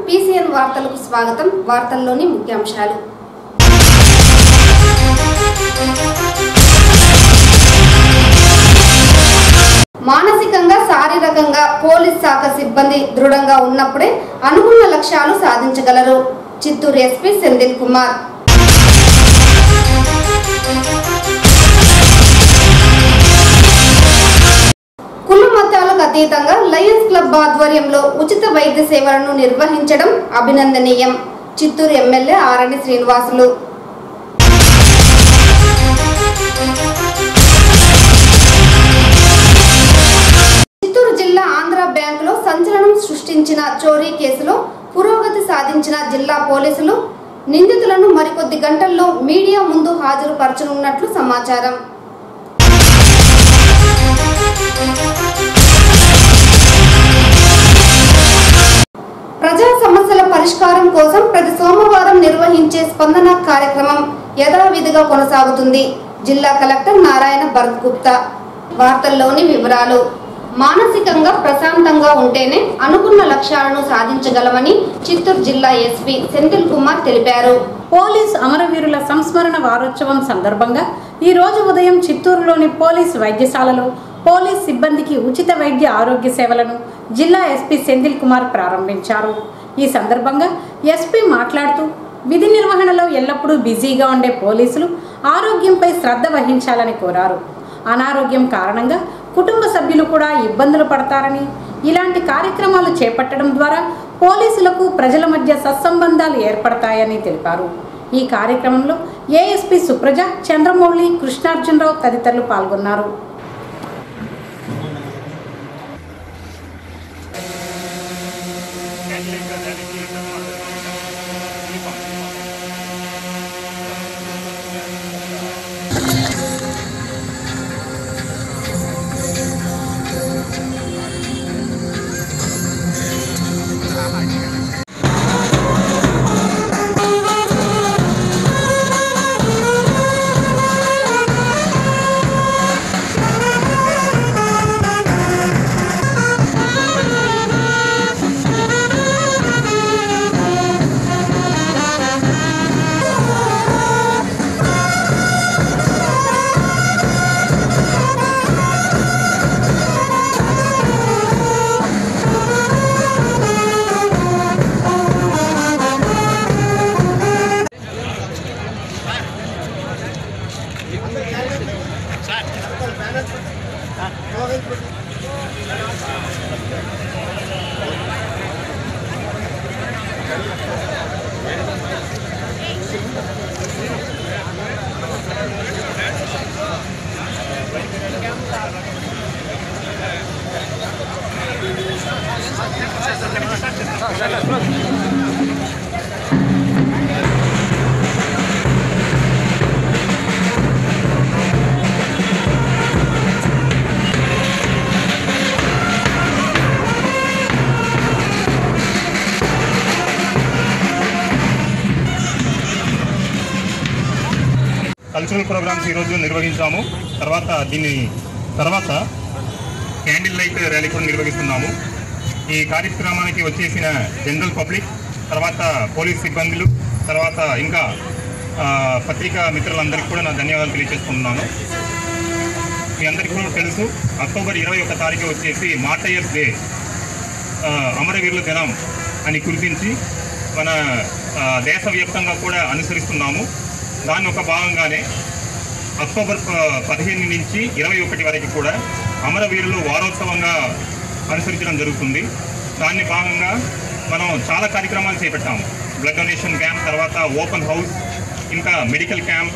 PCN వార్తలకు స్వాగతం వార్తల్లోని ముఖ్యాంశాలు మానసికంగా శారీరకంగా పోలీస్ శాఖ సిబ్బంది దృఢంగా ఉన్నప్పుడే అనుకున్న లక్ష్యాలు సాధించగలరు చిత్తూరు ఎస్పీ సెందిల్ కుమార్ కుల మతాలకు అతీతంగా లయన్స్ క్లబ్ ఆధ్వర్యంలో ఉచిత వైద్య సేవలను నిర్వహించడం అభినందనీయం చిత్తూరు ఎమ్మెల్యే ఆరణి శ్రీనివాసులు చిత్తూరు జిల్లా ఆంధ్ర బ్యాంకులో సంచలనం సృష్టించిన చోరీ కేసులో పురోగతి సాధించిన జిల్లా పోలీసులు నిందితులను మరికొద్ది గంటల్లో మీడియా ముందు హాజరుపరచనున్నట్లు సమాచారం ప్రజా సమస్యల పరిష్కారం కోసం ప్రతి సోమవారం నిర్వహించే స్పందన కార్యక్రమం యథావిధిగా కొనసాగుతుంది జిల్లా కలెక్టర్ నారాయణ భరత్ గుప్తా వార్తల్లోని వివరాలు మానసికంగా ప్రశాంతంగా ఉంటేనే అనుకున్న లక్ష్యాలను సాధించగలమని చిత్తూరు జిల్లా ఎస్పీ సెంథిల్ కుమార్ తెలిపారు పోలీస్ అమరవీరుల సంస్మరణ వారోత్సవం సందర్భంగా ఈ రోజు ఉదయం చిత్తూరులోని పోలీస్ వైద్యశాలలో పోలీస్ సిబ్బందికి ఉచిత వైద్య ఆరోగ్య సేవలను జిల్లా ఎస్పీ సెంధిల్ కుమార్ ప్రారంభించారు ఈ సందర్భంగా ఎస్పీ మాట్లాడుతూ విధి నిర్వహణలో ఎల్లప్పుడూ బిజీగా ఉండే పోలీసులు ఆరోగ్యంపై శ్రద్ధ వహించాలని కోరారు అనారోగ్యం కారణంగా కుటుంబ సభ్యులు కూడా ఇబ్బందులు పడతారని ఇలాంటి కార్యక్రమాలు చేపట్టడం ద్వారా పోలీసులకు ప్రజల మధ్య సత్సంబంధాలు ఏర్పడతాయని తెలిపారు ఈ కార్యక్రమంలో ఏఎస్పీ సుప్రజ చంద్రమౌళి కృష్ణార్జునరావు తదితరులు పాల్గొన్నారు కల్చరల్ ప్రోగ్రామ్స్ ఈరోజు నిర్వహించాము తర్వాత దీన్ని తర్వాత క్యాండిల్ లైట్ ర్యాలీ కూడా నిర్వహిస్తున్నాము ఈ కార్యక్రమానికి వచ్చేసిన జనరల్ పబ్లిక్ తర్వాత పోలీస్ సిబ్బందులు తర్వాత ఇంకా ఆ, పత్రికా మిత్రులందరికీ కూడా నా ధన్యవాదాలు తెలియజేసుకుంటున్నాను మీ అందరికీ కూడా తెలుసు అక్టోబర్ ఇరవై ఒక తారీఖు వచ్చేసి మార్టయర్స్ డే ఆ, అమరవీరుల దినం అని గుర్తించి మన ఆ, దేశవ్యాప్తంగా కూడా అనుసరిస్తున్నాము దాని ఒక భాగంగానే అక్టోబర్ ప- పదిహేను నుంచి ఇరవై ఒకటి వరకు కూడా అమరవీరులు వారోత్సవంగా అనుసరించడం జరుగుతుంది దాన్ని భాగంగా మనం చాలా కార్యక్రమాలు చేపట్టాము బ్లడ్ డొనేషన్ క్యాంప్ తర్వాత ఓపెన్ హౌస్ ఇంకా మెడికల్ క్యాంప్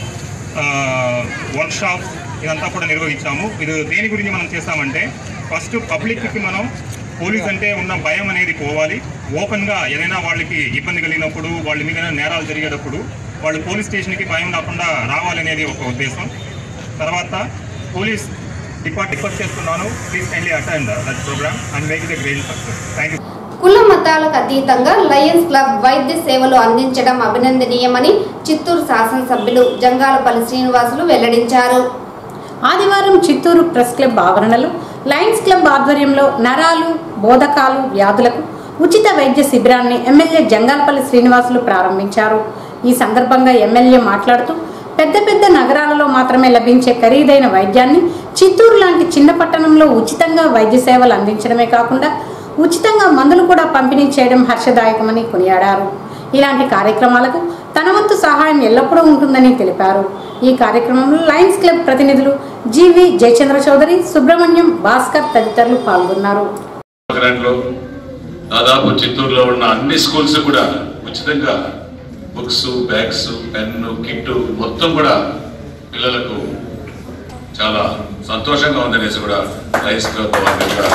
వర్క్షాప్ ఇదంతా కూడా నిర్వహించాము ఇది దేని గురించి మనం చేస్తామంటే ఫస్ట్ పబ్లిక్కి మనం పోలీస్ అంటే ఉన్న భయం అనేది పోవాలి ఓపెన్గా ఏదైనా వాళ్ళకి ఇబ్బంది కలిగినప్పుడు వాళ్ళ మీద నేరాలు జరిగేటప్పుడు వాళ్ళు పోలీస్ స్టేషన్కి భయం రాకుండా రావాలనేది ఒక ఉద్దేశం తర్వాత పోలీస్ డిపార్ట్ రిక్వెస్ట్ చేస్తున్నాను please kindly attend that programme and make the great success thank you కుల మతాలకు అతీతంగా లయన్స్ క్లబ్ వైద్య సేవలు అందించడం అభినందనీయమని చిత్తూరు శాసనసభ్యులు జంగాలపల్లి శ్రీనివాసులు వెల్లడించారు ఆదివారం చిత్తూరు ప్రెస్ క్లబ్ ఆవరణలో లయన్స్ క్లబ్ ఆధ్వర్యంలో నరాలు బోధకాలు వ్యాధులకు ఉచిత వైద్య శిబిరాన్ని ఎమ్మెల్యే జంగాలపల్లి శ్రీనివాసులు ప్రారంభించారు ఈ సందర్భంగా ఎమ్మెల్యే మాట్లాడుతూ పెద్ద పెద్ద నగరాలలో మాత్రమే లభించే ఖరీదైన వైద్యాన్ని చిత్తూరు లాంటి చిన్న పట్టణంలో ఉచితంగా వైద్య సేవలు అందించడమే కాకుండా ఉచితంగా మందులు కూడా పంపిణీ చేయడం హర్షదాయకమని కొనియాడారు ఇలాంటి కార్యక్రమాలకు తన వంతు సహాయం ఎల్లప్పుడూ ఉంటుందని తెలిపారు ఈ కార్యక్రమంలో లయన్స్ క్లబ్ ప్రతినిధులు జీవి జయచంద్ర చౌదరి సుబ్రహ్మణ్యం భాస్కర్ తదితరులు పాల్గొన్నారు నగరంలో దాదాపు చిత్తూరులో ఉన్న అన్ని స్కూల్స్ కూడా ఉచితంగా బుక్స్ బ్యాగ్స్ పెన్ను కిట్ మొత్తం కూడా పిల్లలకు చాలా సంతోషంగా ఉందనేసి కూడా లయన్స్ క్లబ్ వారిని కూడా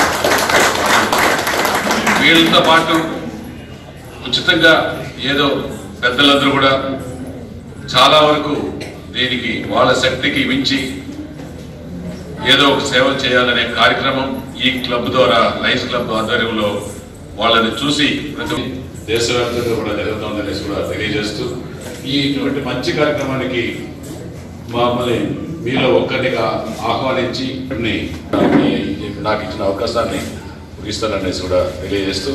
వీళ్ళతో పాటు ఉచితంగా ఏదో పెద్దలందరూ కూడా చాలా వరకు దీనికి వాళ్ళ శక్తికి మించి ఏదో ఒక సేవ చేయాలనే కార్యక్రమం ఈ క్లబ్ ద్వారా లయన్స్ క్లబ్ ఆధ్వర్యంలో వాళ్ళని చూసి ప్రతి దేశవ్యాప్తంగా కూడా జరుగుతుందనేసి కూడా తెలియజేస్తూ ఈ ఇటువంటి మంచి కార్యక్రమానికి మమ్మల్ని మీలో ఒక్కరిగా ఆహ్వానించి వాటిని మీ- నాకు ఇచ్చిన అవకాశాన్ని ముగిస్తాననేసి కూడా తెలియజేస్తూ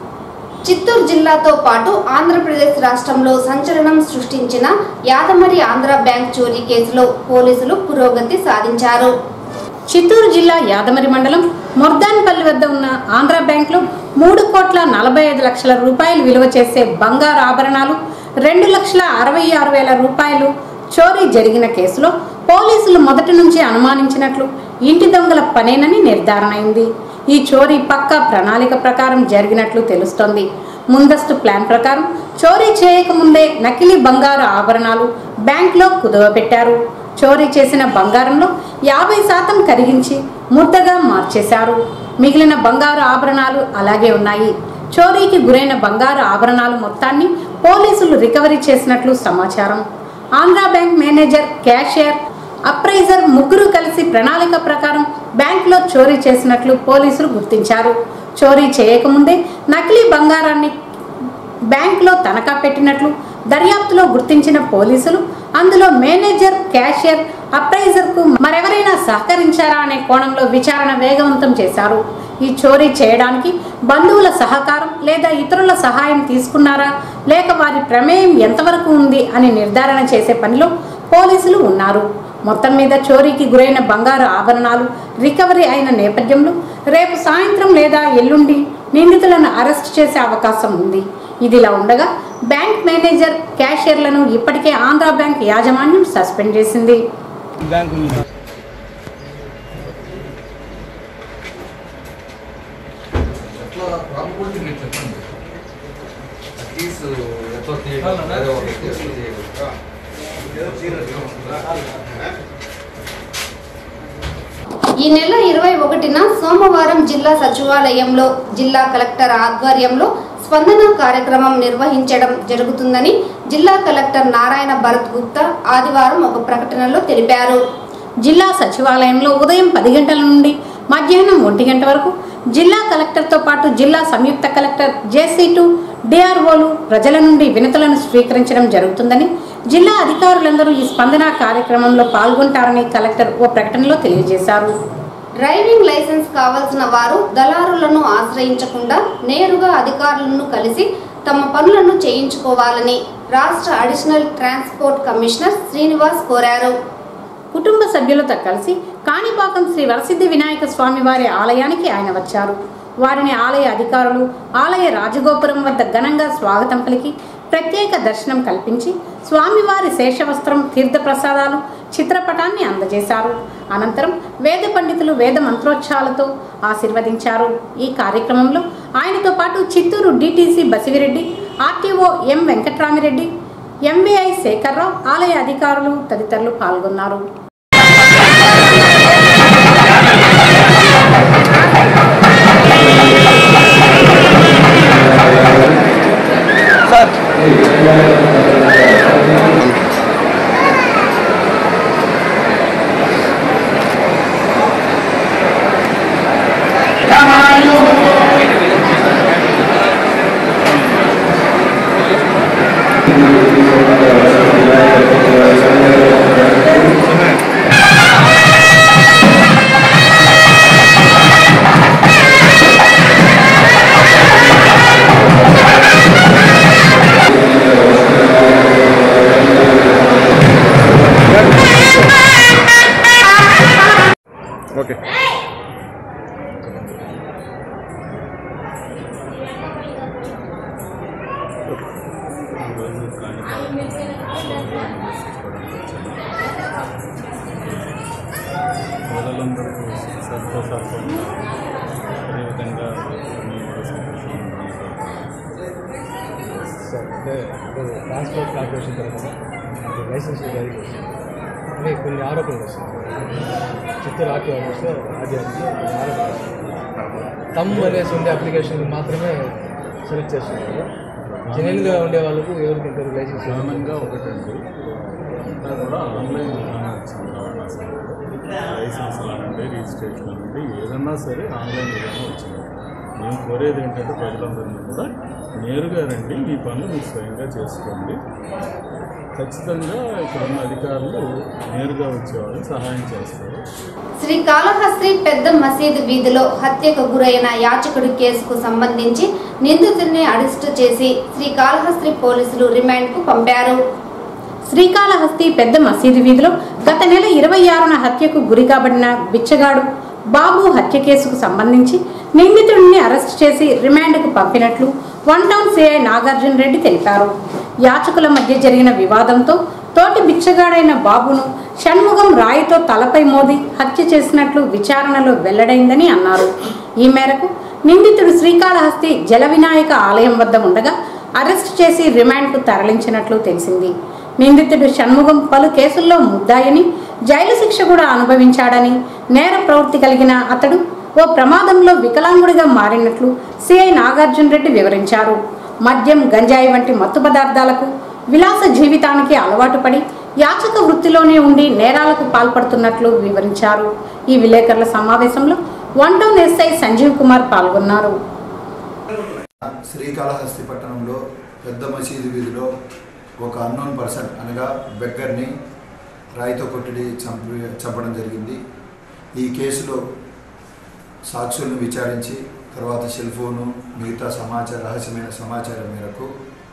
చిత్తూరు జిల్లాతో పాటు ఆంధ్రప్రదేశ్ రాష్ట్రంలో సంచలనం సృష్టించిన యాదమరి ఆంధ్ర బ్యాంక్ చోరీ కేసులో పోలీసులు పురోగతి సాధించారు చిత్తూరు జిల్లా యాదమరి మండలం మొర్దాన్పల్లి వద్ద ఉన్న ఆంధ్ర బ్యాంకులో మూడు కోట్ల నలభై ఐదు లక్షల రూపాయలు విలువ చేసే బంగారు ఆభరణాలు రెండు లక్షల అరవై ఆరు వేల రూపాయలు చోరీ జరిగిన కేసులో పోలీసులు మొదటి నుంచి అనుమానించినట్లు ఇంటి దొంగల పనేనని నిర్ధారణ అయింది ఈ చోరీ పక్కా ప్రణాళిక ప్రకారం జరిగినట్లు తెలుస్తోంది ముందస్తు ప్లాన్ ప్రకారం చోరీ చేయకముందే నకిలీ బంగారు ఆభరణాలు బ్యాంక్లో కుదవపెట్టారు చోరీ చేసిన బంగారంలో యాభై శాతం కరిగించి ముద్దగా మార్చేశారు మిగిలిన బంగారు ఆభరణాలు అలాగే ఉన్నాయి చోరీకి గురైన బంగారు ఆభరణాలు మొత్తాన్ని పోలీసులు రికవరీ చేసినట్లు సమాచారం Andhra bank manager cashier appraiser ముగ్గురు కలిసి ప్రణాళిక ప్రకారం బ్యాంకులో చోరీ చేసినట్లు పోలీసులు గుర్తించారు చోరీ చేయకముందే నకిలీ బంగారాన్ని బ్యాంకులో తనఖా పెట్టినట్లు దర్యాప్తులో గుర్తించిన పోలీసులు అందులో మేనేజర్ క్యాషియర్ అప్రైజర్కు మరెవరైనా సహకరించారా అనే కోణంలో విచారణ వేగవంతం చేశారు ఈ చోరీ చేయడానికి బంధువుల సహకారం లేదా ఇతరుల సహాయం తీసుకున్నారా లేక వారి ప్రమేయం ఎంతవరకు ఉంది అని నిర్ధారణ చేసే పనిలో పోలీసులు ఉన్నారు మొత్తం మీద చోరీకి గురైన బంగారు ఆభరణాలు రికవరీ అయిన నేపథ్యంలో రేపు సాయంత్రం లేదా ఎల్లుండి నిందితులను అరెస్ట్ చేసే అవకాశం ఉంది ఇదిలా ఉండగా బ్యాంక్ మేనేజర్ క్యాషియర్లను ఇప్పటికే ఆంధ్రా బ్యాంక్ యాజమాన్యం సస్పెండ్ చేసింది బ్యాంకు మీద ఎట్లా రాకపోతే మీరు చెప్పండి అట్లీస్ట్ ఎట్లా తీయగలరు అదే ఒక ఎట్లా చేయగలరు ఈ నెల ఇరవై ఒకటిన సోమవారం జిల్లా సచివాలయంలో జిల్లా కలెక్టర్ ఆధ్వర్యంలో స్పందన కార్యక్రమం నిర్వహించడం జరుగుతుందని జిల్లా కలెక్టర్ నారాయణ భరత్ గుప్తా ఆదివారం ఒక ప్రకటనలో తెలిపారు జిల్లా సచివాలయంలో ఉదయం పది గంటల నుండి మధ్యాహ్నం ఒంటి గంట వరకు జిల్లా కలెక్టర్తో పాటు జిల్లా సంయుక్త కలెక్టర్ జేసీ టూ డిఆర్ఓలు ప్రజల నుండి వినతులను స్వీకరించడం జరుగుతుందని జిల్లా అధికారులందరూ ఈ స్పందన కార్యక్రమంలో పాల్గొంటారని కలెక్టర్ ఓ ప్రకటనలో తెలియజేశారు డ్రైవింగ్ లైసెన్స్ కావాల్సిన వారు దళారులను ఆశ్రయించకుండా నేరుగా అధికారులను కలిసి తమ పనులను చేయించుకోవాలని రాష్ట్ర అడిషనల్ ట్రాన్స్పోర్ట్ కమిషనర్ శ్రీనివాస్ కోరారు కుటుంబ సభ్యులతో కలిసి కాణిపాకం శ్రీ వరసిద్ధి వినాయక స్వామి వారి ఆలయానికి ఆయన వచ్చారు వారిని ఆలయ అధికారులు ఆలయ రాజగోపురం వద్ద ఘనంగా స్వాగతం పలికి ప్రత్యేక దర్శనం కల్పించి స్వామివారి శేషవస్త్రం తీర్థప్రసాదాలు చిత్రపటాన్ని అందజేశారు అనంతరం వేద పండితులు వేద మంత్రోచ్చాలతో ఆశీర్వదించారు ఈ కార్యక్రమంలో ఆయనతో పాటు Chittoor DTC Basivireddy RTO M Venkatramireddy MVI Sekhar Rao ఆలయ అధికారులు తదితరులు పాల్గొన్నారు Thank కేంద్రాన్ని దర్శించుకోవడానికి వచ్చాను పిల్లలందరికీ సంతోషాలతో ఉన్నారు అదేవిధంగా మేము కూడా సంతోషంగా ఉన్నాము. సార్ అంటే ఇప్పుడు ట్రాన్స్పోర్ట్ కార్పొరేషన్ తరఫున అంటే లైసెన్స్ జారీ చేశారు అంటే కొన్ని ఆరోపణలు వస్తున్నాయి చిత్తూరు ఆర్టీ ఆఫీస్లో ఆర్టీఆర్కి కొన్ని ఆరోపణలు వస్తున్నాయి తమ్ అనేసి ఉండే అప్లికేషన్ మాత్రమే సెలెక్ట్ చేస్తున్నారు జెన్యున్గా ఉండే వాళ్ళకు ఎవరికి ఇంత లైసెన్స్ ఇవ్వడం ప్రధానంగా ఒకటండి అంతా కూడా ఆన్లైన్ విధానం వచ్చింది రవాణా సంఘంలో లైసెన్స్ అనండి రిజిస్ట్రేషన్ అనండి ఏదన్నా సరే ఆన్లైన్ విధానం వచ్చింది మేము కోరేది ఏంటంటే ప్రజలందరినీ కూడా నేరుగా రండి మీ పనులు మీరు స్వయంగా చేసుకోండి ఖచ్చితంగా ఇక్కడ ఉన్న అధికారులు నేరుగా వచ్చేవాళ్ళు సహాయం చేస్తారు శ్రీకాళహస్తి పెద్ద మసీదు వీధిలో హత్యకు గురైన యాచకుడి కేసుకు సంబంధించి నిందితుడిని అరెస్టు చేసి శ్రీకాళహస్తి పోలీసులు రిమాండ్కు పంపారు శ్రీకాళహస్తి పెద్ద మసీదు వీధిలో గత నెల ఇరవై ఆరున హత్యకు గురి కాబడిన బిచ్చగాడు బాబు హత్య కేసుకు సంబంధించి నిందితుడిని అరెస్ట్ చేసి రిమాండ్కు పంపినట్లు one town CI Nagarjuna Reddy తెలిపారు యాచకుల మధ్య జరిగిన వివాదంతో తోటి బిచ్చగాడైన బాబును షణ్ముగం రాయితో తలపై మోది హత్య చేసినట్లు విచారణలో వెల్లడైందని అన్నారు ఈ మేరకు నిందితుడు శ్రీకాళహస్తి జల వినాయక ఆలయం వద్ద ఉండగా అరెస్ట్ చేసి రిమాండ్కు తరలించినట్లు తెలిసింది నిందితుడు షణ్ముగం పలు కేసుల్లో ముద్దాయని జైలు శిక్ష కూడా అనుభవించాడని నేర ప్రవృత్తి కలిగిన అతడు ఓ ప్రమాదంలో వికలాంగుడిగా మారినట్లు సిఐ నాగార్జున రెడ్డి వివరించారు మద్యం గంజాయి వంటి మత్తు పదార్థాలకు విలాస జీవితానికి అలవాటు పడి యాచక వృత్తిలోనే ఉండి నేరాలకు పాల్పడుతున్నట్లు వివరించారు ఈ విలేకరుల సమావేశంలో one town SI Sanjeev Kumar పాల్గొన్నారు శ్రీకాళహస్తి పట్టణంలో పెద్ద మసీదు వీధిలో ఒక అన్నోన్ పర్సన్ అనగా బెగ్గర్ని రాయితో కొట్టి చంపి చంపడం జరిగింది ఈ కేసులో సాక్షులను విచారించి తర్వాత సెల్ ఫోను మిగతా సమాచార రహస్యమైన సమాచారం మేరకు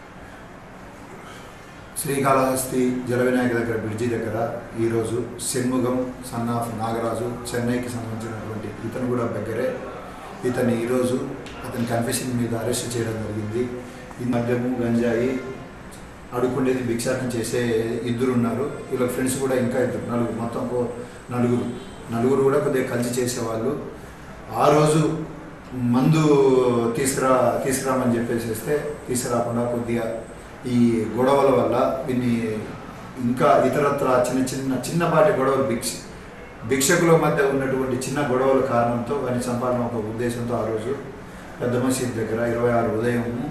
శ్రీకాళహస్తి జల వినాయక దగ్గర బ్రిడ్జి దగ్గర ఈరోజు షణ్ముగం సన్ ఆఫ్ నాగరాజు చెన్నైకి సంబంధించినటువంటి ఇతను కూడా దగ్గరే ఇతన్ని ఈరోజు అతని కన్ఫెషన్ మీద అరెస్ట్ చేయడం జరిగింది ఈ మద్యము గంజాయి అడుక్కుండేది భిక్షాటం చేసే ఇద్దరు ఉన్నారు వీళ్ళ ఫ్రెండ్స్ కూడా ఇంకా ఇద్దరు నలుగురు మొత్తం ఓ నలుగురు నలుగురు కూడా కొద్దిగా కలిసి చేసేవాళ్ళు ఆ రోజు మందు తీసుకురా తీసుకురామని చెప్పేసేస్తే తీసుకురాకుండా కొద్దిగా ఈ గొడవల వల్ల వీన్ని ఇంకా ఇతరత్ర చిన్న చిన్న చిన్నపాటి గొడవలు భిక్ష భిక్షకుల మధ్య ఉన్నటువంటి చిన్న గొడవల కారణంతో వారిని చంపాలని ఒక ఉద్దేశంతో ఆ రోజు పెద్ద మసీద్ దగ్గర ఇరవై ఆరు ఉదయము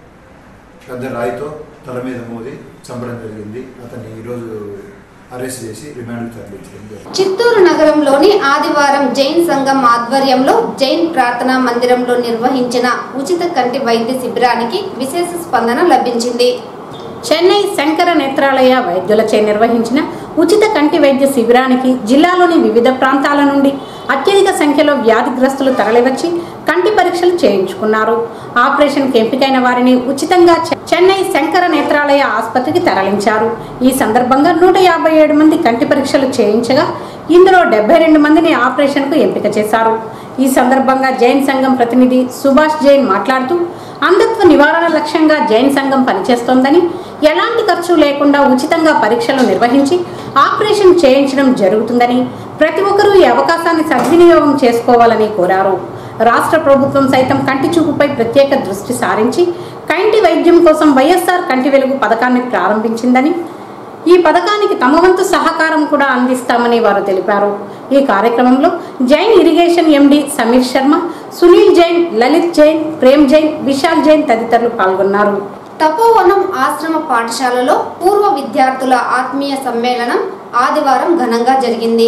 పెద్ద రాయితో తల మీద మోది చంపడం జరిగింది అతన్ని ఈరోజు అరెస్ట్ చేసి రిమాండ్ తరలించడం జరిగింది చిత్తూరు నగరంలోని ఆదివారం జైన్ సంఘం ఆధ్వర్యంలో జైన్ ప్రార్థనా మందిరంలో నిర్వహించిన ఉచిత కంటి వైద్య శిబిరానికి విశేష స్పందన లభించింది చెన్నై శంకర నేత్రాలయ వైద్యులచే నిర్వహించిన ఉచిత కంటి వైద్య శిబిరానికి జిల్లాలోని వివిధ ప్రాంతాల నుండి అత్యధిక సంఖ్యలో వ్యాధిగ్రస్తులు తరలివచ్చి కంటి పరీక్షలు చేయించుకున్నారు ఆపరేషన్కి ఎంపికైన వారిని ఉచితంగా చె- చెన్నై శంకర నేత్రాలయ ఆసుపత్రికి తరలించారు ఈ సందర్భంగా నూట యాభై ఏడు మంది కంటి పరీక్షలు చేయించగా ఇందులో డెబ్బై రెండు మందిని ఆపరేషన్కు ఎంపిక చేశారు ఈ సందర్భంగా జైన్ సంఘం ప్రతినిధి సుభాష్ జైన్ మాట్లాడుతూ అంధత్వ నివారణ లక్ష్యంగా జైన్ సంఘం పనిచేస్తోందని ఎలాంటి ఖర్చు లేకుండా ఉచితంగా పరీక్షలు నిర్వహించి ఆపరేషన్ చేయించడం జరుగుతుందని ప్రతి ఒక్కరూ ఈ అవకాశాన్ని సద్వినియోగం చేసుకోవాలని కోరారు రాష్ట్ర ప్రభుత్వం సైతం కంటి చూపుపై ప్రత్యేక దృష్టి సారించి కంటి వైద్యం కోసం వైఎస్ఆర్ కంటి వెలుగు పథకాన్ని ప్రారంభించిందని ఈ పథకానికి తమ వంతు సహకారం కూడా అందిస్తామని వారు తెలిపారు ఈ కార్యక్రమంలో జైన్ ఇరిగేషన్ ఎండి సమీర్ శర్మ సునీల్ జైన్ లలిత్ జైన్ ప్రేమ్ జైన్ విశాల్ జైన్ తదితరులు పాల్గొన్నారు తపోవనం ఆశ్రమ పాఠశాలలో పూర్వ విద్యార్థుల ఆత్మీయ సమ్మేళనం ఆదివారం ఘనంగా జరిగింది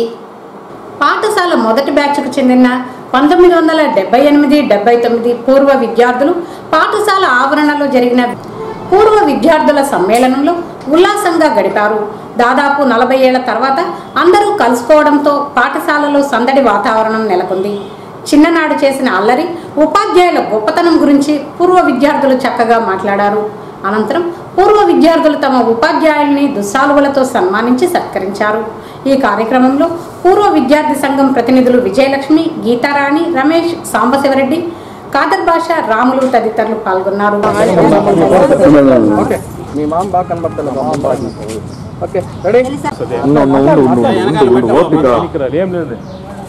పాఠశాల మొదటి బ్యాచ్కు చెందిన పంతొమ్మిది వందల డెబ్బై ఎనిమిది డెబ్బై తొమ్మిది పూర్వ విద్యార్థులు పాఠశాల ఆవరణలో జరిగిన పూర్వ విద్యార్థుల సమ్మేళనంలో ఉల్లాసంగా గడిపారు దాదాపు నలభై ఏళ్ల తర్వాత అందరూ కలుసుకోవడంతో పాఠశాలలో సందడి వాతావరణం నెలకొంది చిన్ననాడు చేసిన అల్లరి ఉపాధ్యాయుల గొప్పతనం గురించి పూర్వ విద్యార్థులు చక్కగా మాట్లాడారు అనంతరం పూర్వ విద్యార్థులు తమ ఉపాధ్యాయుల్ని దుస్సాలువలతో సన్మానించి సత్కరించారు ఈ కార్యక్రమంలో పూర్వ విద్యార్థి సంఘం ప్రతినిధులు విజయలక్ష్మి గీతారాణి రమేష్ సాంబశివరెడ్డి కాదర్ భాష రాములు తదితరులు పాల్గొన్నారు ఓకే మీ మామ బాగా కనబడతాను మామ బాగా ఓకే రెడీ ఏం లేదు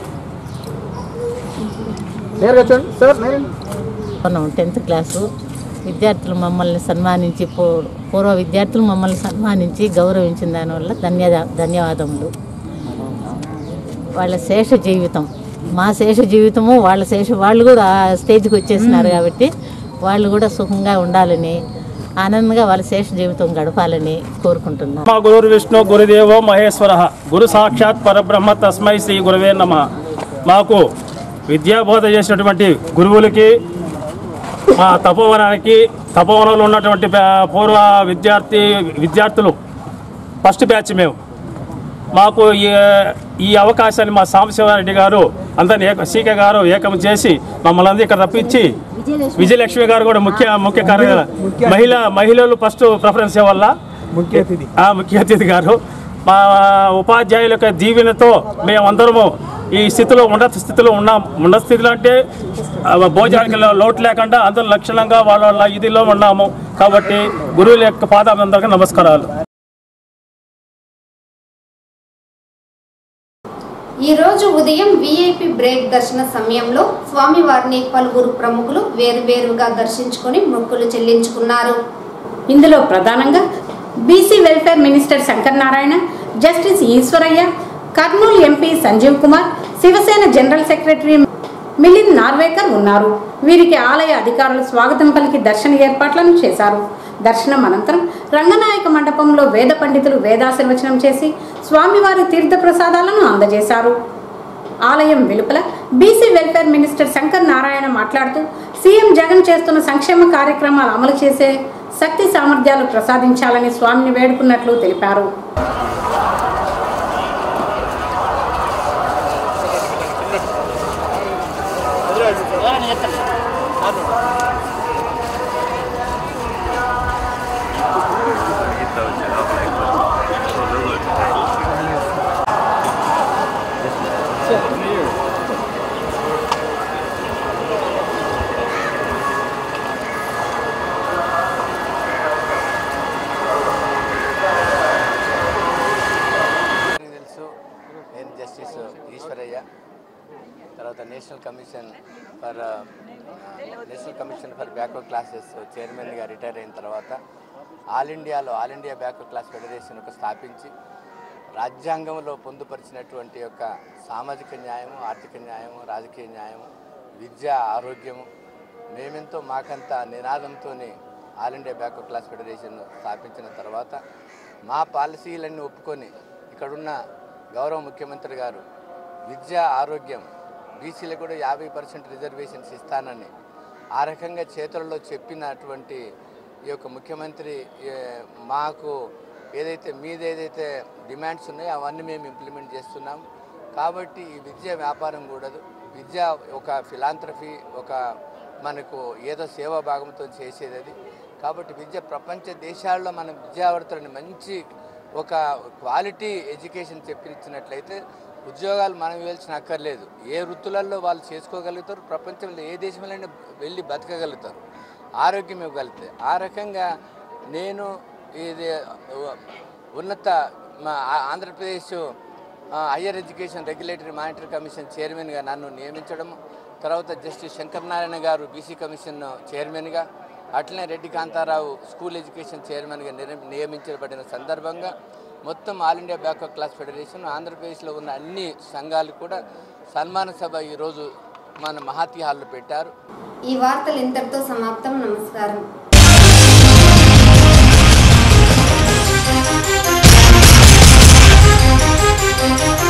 నేరుగా చూడండి సార్ నేరు మనం టెన్త్ క్లాసు విద్యార్థులు మమ్మల్ని సన్మానించి పూ- పూర్వ విద్యార్థులు మమ్మల్ని సన్మానించి గౌరవించిన దానివల్ల ధన్యద ధన్యవాదములు వాళ్ళ శేష జీవితం మా శేష జీవితము వాళ్ళ శేష వాళ్ళు కూడా ఆ స్టేజ్కి వచ్చేసినారు కాబట్టి వాళ్ళు కూడా సుఖంగా ఉండాలని ఆనందంగా వాళ్ళ శేష జీవితం గడపాలని కోరుకుంటున్నాను మా గురు విష్ణు గురుదేవో మహేశ్వర గురు సాక్షాత్ పరబ్రహ్మ తస్మై శ్రీ గురువే నమ మాకు విద్యాబోధ చేసినటువంటి గురువులకి మా తపోవనానికి తపోవనంలో ఉన్నటువంటి పే- పూర్వ విద్యార్థి విద్యార్థులు ఫస్ట్ బ్యాచ్ మేము మాకు ఈ ఈ అవకాశాన్ని మా సాంబశివారెడ్డి గారు అందరిని ఏక సీకే గారు ఏకం చేసి మమ్మల్ని అందరూ ఇక్కడ రప్పించి విజయలక్ష్మి గారు కూడా ముఖ్య ముఖ్య కార్య మహిళ మహిళలు ఫస్ట్ ప్రిఫరెన్స్ ఇవ్వాల ముఖ్య అతిథి ముఖ్య అతిథి గారు మా ఉపాధ్యాయుల యొక్క దీవెనతో మేమందరము ఈ స్థితిలో ఉన్నత స్థితిలో ఉన్నాం ఉన్నత స్థితిలో అంటే ఆ, భోజనానికి లోటు లేకుండా అందరూ లక్షణంగా వాళ్ళ వాళ్ళ ఇదిలో ఉన్నాము కాబట్టి గురువుల యొక్క పాదాలందరికీ నమస్కారాలు ఈ రోజు ఉదయం విఐపి బ్రేక్ దర్శన సమయంలో స్వామివారిని పలువురు ప్రముఖులు వేరువేరుగా దర్శించుకొని మొక్కులు చెల్లించుకున్నారు ఇందులో ప్రధానంగా BC welfare minister Shankar Narayana justice Eswaraiah Kurnool MP Sanjeev Kumar Shiv Sena general secretary Milind Narvekar ఉన్నారు వీరికి ఆలయ అధికారులు స్వాగతం పలికి దర్శన ఏర్పాట్లను చేశారు దర్శనం అనంతరం రంగనాయక మండపంలో వేద పండితులు వేదాశీర్వచనం చేసి స్వామివారి తీర్థ ప్రసాదాలను అందజేశారు ఆలయం వెలుపల BC welfare minister Shankar Narayana మాట్లాడుతూ సీఎం జగన్ చేస్తున్న సంక్షేమ కార్యక్రమాలు అమలు చేసే శక్తి సామర్థ్యాలు ప్రసాదించాలని స్వామిని వేడుకున్నట్లు తెలిపారు మీకు తెలుసు నేను జస్టిస్ ఈశ్వరయ్య తర్వాత national commission for national commission for backward classes చైర్మన్గా రిటైర్ అయిన తర్వాత ఆల్ ఇండియాలో all India backward class federation ఒక స్థాపించి రాజ్యాంగంలో పొందుపరిచినటువంటి యొక్క సామాజిక న్యాయము ఆర్థిక న్యాయము రాజకీయ న్యాయము విద్య ఆరోగ్యము మేమెంతో మాకంత నినాదంతో all India backward class federation స్థాపించిన తర్వాత మా పాలసీలన్నీ ఒప్పుకొని ఇక్కడున్న గౌరవ ముఖ్యమంత్రి గారు విద్య ఆరోగ్యం బీసీలకు కూడా యాభై పర్సెంట్ రిజర్వేషన్స్ ఇస్తానని ఆ రకంగా చేతులలో చెప్పినటువంటి ఈ యొక్క ముఖ్యమంత్రి ఏ, మాకు ఏదైతే మీద ఏదైతే డిమాండ్స్ ఉన్నాయో అవన్నీ మేము ఇంప్లిమెంట్ చేస్తున్నాం కాబట్టి ఈ విద్య వ్యాపారం కూడదు విద్య ఒక ఫిలాంథ్రఫీ ఒక మనకు ఏదో సేవా భాగంతో చేసేది అది కాబట్టి విద్య ప్రపంచ దేశాల్లో మన విద్యావర్తులను మంచి ఒక క్వాలిటీ ఎడ్యుకేషన్ చెప్పించినట్లయితే ఉద్యోగాలు మనం ఇవ్వాల్సిన అక్కర్లేదు ఏ వృత్తులలో వాళ్ళు చేసుకోగలుగుతారు ప్రపంచంలో ఏ దేశంలో వెళ్ళి బతకగలుగుతారు ఆరోగ్యం ఇవ్వగలిగితే ఆ రకంగా నేను ఇది ఉన్నత మా ఆ- ఆంధ్రప్రదేశ్ ఆ, higher education regulatory monitory commission చైర్మన్గా నన్ను నియమించడం తర్వాత జస్టిస్ శంకర్ నారాయణ గారు బీసీ కమిషన్ చైర్మన్గా అట్లనే రెడ్డి కాంతారావు స్కూల్ ఎడ్యుకేషన్ చైర్మన్గా నిర- నియమించబడిన సందర్భంగా మొత్తం all India backward class federation ఆంధ్రప్రదేశ్లో ఉన్న అన్ని సంఘాలు కూడా సన్మాన సభ ఈరోజు మన మహాతీ హాల్లో పెట్టారు ఈ వార్తలు ఇంతటితో సమాప్తం నమస్కారం Thank you.